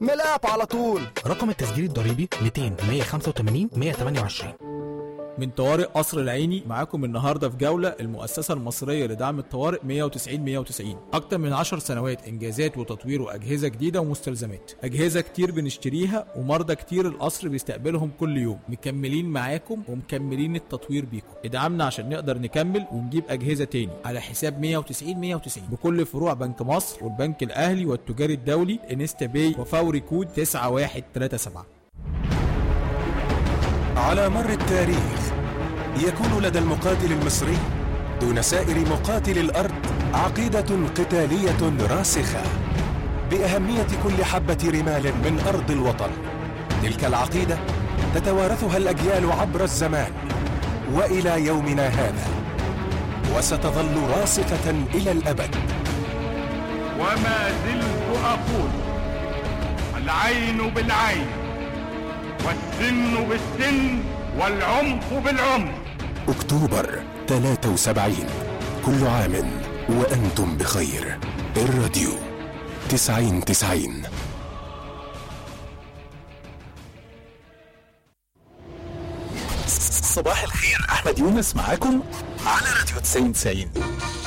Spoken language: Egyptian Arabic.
من الاب على طول رقم التسجيل الضريبي 200 185 128 من طوارئ قصر العيني معاكم النهارده في جوله المؤسسه المصريه لدعم الطوارئ 190 190 اكتر من 10 سنوات انجازات وتطوير واجهزه جديده ومستلزمات اجهزه كتير بنشتريها ومرضى كتير القصر بيستقبلهم كل يوم مكملين معاكم ومكملين التطوير بيكم ادعمنا عشان نقدر نكمل ونجيب اجهزه تاني على حساب 190 190 بكل فروع بنك مصر والبنك الاهلي والتجاري الدولي انستا باي وفوري كود 9137 على مر التاريخ يكون لدى المقاتل المصري دون سائر مقاتل الارض عقيده قتاليه راسخه باهميه كل حبه رمال من ارض الوطن تلك العقيده تتوارثها الاجيال عبر الزمان والى يومنا هذا وستظل راسخه الى الابد وما زلت أقول العين بالعين والسن بالسن والعمق بالعمق اكتوبر 73 كل عام وانتم بخير الراديو 90 90 صباح الخير احمد يونس معاكم على راديو 90 90